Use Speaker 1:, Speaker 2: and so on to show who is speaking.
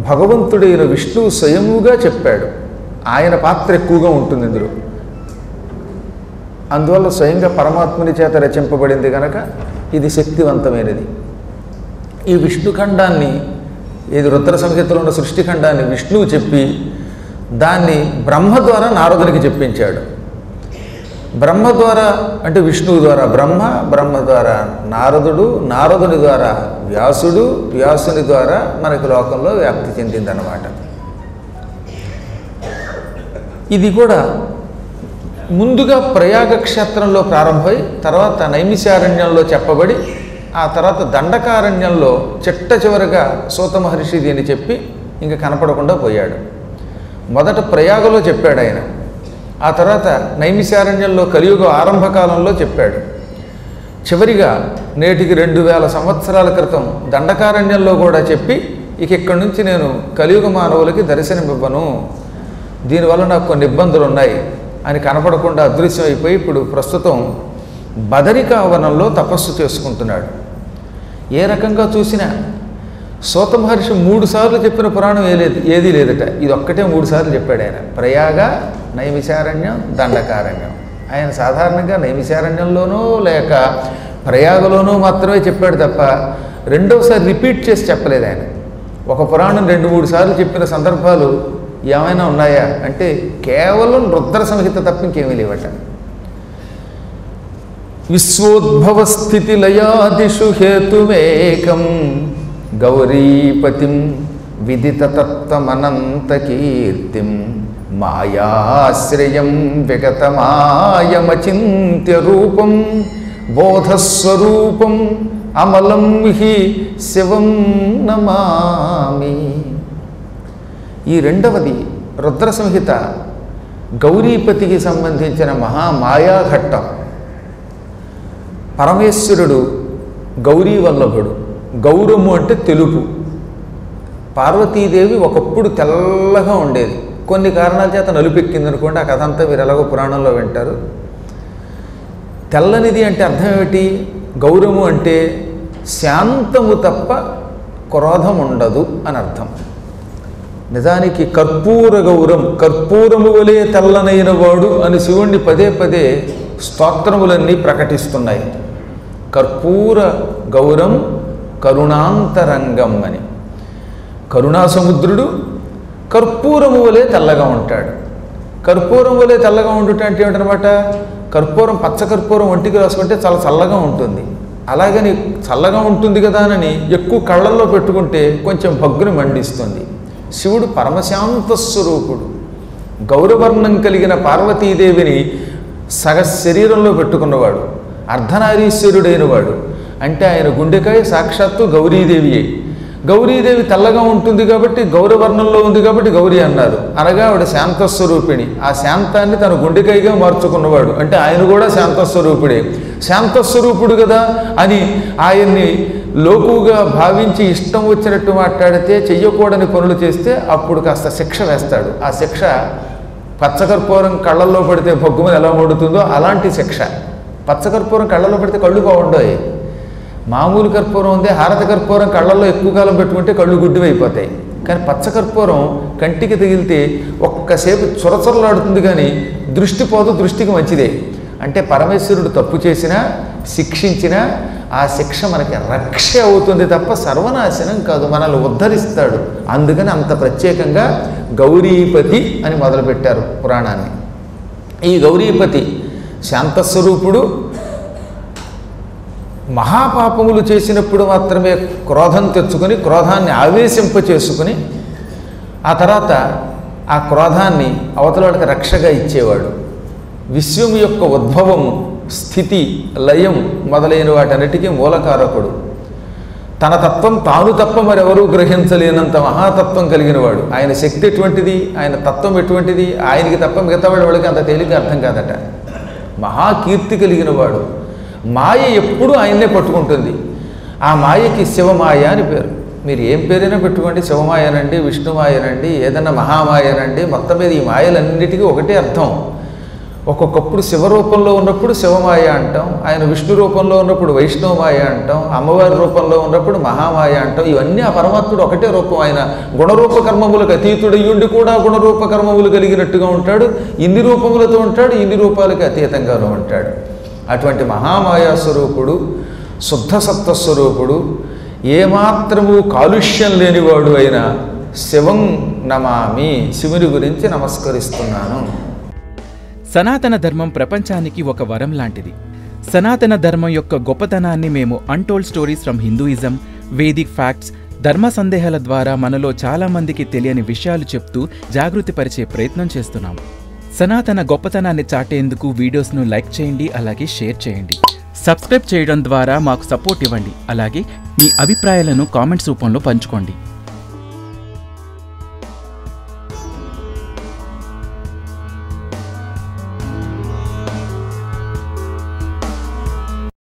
Speaker 1: భగవంతుడైన విష్ణువు స్వయముగా చెప్పాడు ఆయన పాత్ర ఎక్కువగా ఉంటుంది ఇందులో అందువల్ల స్వయంగా పరమాత్ముని చేత రచింపబడింది కనుక ఇది శక్తివంతమైనది ఈ విష్ణుఖండాన్ని ఇది రుద్ర సంహితలో ఉన్న సృష్టిఖండాన్ని విష్ణువు చెప్పి దాన్ని బ్రహ్మ ద్వారా నారదునికి చెప్పించాడు బ్రహ్మ ద్వారా అంటే విష్ణువు ద్వారా బ్రహ్మ బ్రహ్మ ద్వారా నారదుడు నారదుని ద్వారా వ్యాసుడు వ్యాసుని ద్వారా మనకి లోకంలో వ్యాప్తి చెందిందనమాట ఇది కూడా ముందుగా ప్రయాగ క్షేత్రంలో ప్రారంభమై తర్వాత నైమిషారణ్యంలో చెప్పబడి ఆ తర్వాత దండకారణ్యంలో చిట్ట చివరగా సూత మహర్షి దీన్ని చెప్పి ఇంకా కనపడకుండా పోయాడు మొదట ప్రయాగలో చెప్పాడు ఆయన ఆ తర్వాత నైమిషారణ్యంలో కలియుగ ఆరంభకాలంలో చెప్పాడు చివరిగా నేటికి రెండు వేల సంవత్సరాల క్రితం దండకారణ్యంలో కూడా చెప్పి ఇక ఇక్కడి నుంచి నేను కలియుగ మానవులకి దర్శనమివ్వను దీనివల్ల నాకు కొన్ని ఇబ్బందులు ఉన్నాయి అని కనపడకుండా అదృశ్యం అయిపోయి ఇప్పుడు ప్రస్తుతం బదరికావనంలో తపస్సు చేసుకుంటున్నాడు ఏ రకంగా చూసినా సూత మహర్షి మూడు సార్లు చెప్పిన పురాణం ఏ లేదు ఏదీ లేదట ఇది ఒక్కటే మూడు సార్లు చెప్పాడు ఆయన ప్రయాగ నైమిషారణ్యం దండకారణ్యం ఆయన సాధారణంగా నైమిషారణ్యంలోనూ లేక ప్రయాగలోనూ మాత్రమే చెప్పాడు తప్ప రెండోసారి రిపీట్ చేసి చెప్పలేదు ఆయన ఒక పురాణం రెండు మూడు సార్లు చెప్పిన సందర్భాలు ఏమైనా ఉన్నాయా అంటే కేవలం రుద్ర సంహిత తప్ప ఇంకేమీ లేవట విశ్వోద్భవ స్థితి లయాదిషు హేతుమేకం గౌరీపతిం విదితతత్వమనంత కీర్తిం మాయాశ్రయం విగతమాయమచింత్య రూపం బోధస్వరూపం అమలం హి శివం నమామి ఈ రెండవది రుద్ర సంహిత గౌరీపతికి సంబంధించిన మహామాయాఘట్టం పరమేశ్వరుడు గౌరీ వల్లభుడు గౌరము అంటే తెలుపు పార్వతీదేవి ఒకప్పుడు తెల్లగా ఉండేది కొన్ని కారణాల చేత నలుపెక్కింది అనుకోండి ఆ కథ అంతా మీరు ఎలాగో పురాణంలో వింటారు తెల్లనిది అంటే అర్థం ఏమిటి గౌరము అంటే శాంతము తప్ప క్రోధం ఉండదు అని అర్థం నిజానికి కర్పూర గౌరం కర్పూరము వలె తెల్లనైన వాడు అని శివుణ్ణి పదే పదే స్తోత్రములన్నీ ప్రకటిస్తున్నాయి కర్పూర గౌరం కరుణాంతరంగం అని కరుణాసముద్రుడు కర్పూరము వలె తెల్లగా ఉంటాడు కర్పూరం వలె తెల్లగా ఉండుట అంటే ఏమిటనమాట కర్పూరం పచ్చ కర్పూరం ఒంటికి రాసుకుంటే చాలా చల్లగా ఉంటుంది అలాగని చల్లగా ఉంటుంది కదా అని ఎక్కువ కళ్ళల్లో పెట్టుకుంటే కొంచెం భగ్గుని మండిస్తుంది శివుడు పరమశాంత స్వరూపుడు గౌరవర్ణం కలిగిన పార్వతీదేవిని సగ శరీరంలో పెట్టుకున్నవాడు అర్ధనారీశ్వరుడైన వాడు అంటే ఆయన గుండెకాయ సాక్షాత్తు గౌరీదేవియే గౌరీదేవి తెల్లగా ఉంటుంది కాబట్టి గౌరవర్ణంలో ఉంది కాబట్టి గౌరీ అన్నారు అనగా ఆవిడ శాంతస్వరూపిణి ఆ శాంతాన్ని తన గుండెకాయగా మార్చుకున్నవాడు అంటే ఆయన కూడా శాంతస్వరూపుడే శాంతస్వరూపుడు కదా అని ఆయన్ని లోకుగా భావించి ఇష్టం వచ్చినట్టు మాట్లాడితే చెయ్యకూడని పనులు చేస్తే అప్పుడు కాస్త శిక్ష వేస్తాడు ఆ శిక్ష పచ్చకర్పూరం కళ్ళల్లో పడితే భగ్గుమని ఎలా మండుతుందో అలాంటి శిక్ష పచ్చకర్పూరం కళ్ళల్లో పడితే కళ్ళు బాగుండవు మామూలు కర్పూరం ఉంది హారత కర్పూరం కళ్ళల్లో ఎక్కువ కాలం పెట్టుకుంటే కళ్ళు గుడ్డివైపోతాయి కానీ పచ్చకర్పూరం కంటికి తగిలితే ఒక్కసేపు చురచురలాడుతుంది కానీ దృష్టి పోదు దృష్టికి మంచిదే అంటే పరమేశ్వరుడు తప్పు చేసినా శిక్షించినా ఆ శిక్ష మనకి రక్ష అవుతుంది తప్ప సర్వనాశనం కాదు మనల్ని ఉద్ధరిస్తాడు అందుకని అంత ప్రత్యేకంగా గౌరీపతి అని మొదలుపెట్టారు పురాణాన్ని ఈ గౌరీపతి శాంతస్వరూపుడు మహాపాపములు చేసినప్పుడు మాత్రమే క్రోధం తెచ్చుకొని క్రోధాన్ని ఆవేశింప చేసుకుని ఆ తర్వాత ఆ క్రోధాన్ని అవతలవాడికి రక్షగా ఇచ్చేవాడు విశ్వం యొక్క ఉద్భవము స్థితి లయం మొదలైన వాటన్నిటికీ మూలకారకుడు తన తత్వం తాను తప్ప మరెవరూ గ్రహించలేనంత మహాతత్వం కలిగిన వాడు ఆయన శక్తి ఎటువంటిది ఆయన తత్వం ఎటువంటిది ఆయనకి తప్ప మిగతా వాళ్ళ వాళ్ళకి అంత తేలిక అర్థం కాదట మహాకీర్తి కలిగిన వాడు మాయ ఎప్పుడూ ఆయన్నే పట్టుకుంటుంది ఆ మాయకి శివమాయ అని పేరు మీరు ఏం పేరైనా పెట్టుకోండి శివమాయనండి విష్ణుమాయనండి ఏదన్నా మహామాయనండి మొత్తం మీద ఈ మాయలన్నిటికీ ఒకటే అర్థం ఒక్కొక్కప్పుడు శివరూపంలో ఉన్నప్పుడు శివమాయ అంటాం ఆయన విష్ణు రూపంలో ఉన్నప్పుడు వైష్ణవమాయ అంటాం అమ్మవారి రూపంలో ఉన్నప్పుడు మహామాయ అంటాం ఇవన్నీ ఆ పరమాత్ముడు ఒకటే రూపం ఆయన గుణరూప కర్మములకు అతీతుడయ్యుండి కూడా గుణరూప కర్మములు కలిగినట్టుగా ఉంటాడు ఇన్ని రూపములతో ఉంటాడు ఇన్ని రూపాలకి అతీతంగానూ ఉంటాడు అటువంటి మహామాయా స్వరూపుడు శుద్ధ సత్వ స్వరూపుడు ఏమాత్రము కాలుష్యం లేనివాడు అయిన శివం నమామి శివుని గురించి నమస్కరిస్తున్నాను
Speaker 2: సనాతన ధర్మం ప్రపంచానికి ఒక వరం లాంటిది సనాతన ధర్మం యొక్క గొప్పతనాన్ని మేము untold stories from Hinduism Vedic facts ధర్మ సందేహాల ద్వారా మనలో చాలా మందికి తెలియని విషయాలు చెప్తూ జాగృతిపరిచే ప్రయత్నం చేస్తున్నాము సనాతన గొప్పతనాన్ని చాటేందుకు వీడియోస్ను లైక్ చేయండి అలాగే షేర్ చేయండి సబ్స్క్రైబ్ చేయడం ద్వారా మాకు సపోర్ట్ ఇవ్వండి అలాగే మీ అభిప్రాయాలను కామెంట్స్ రూపంలో పంచుకోండి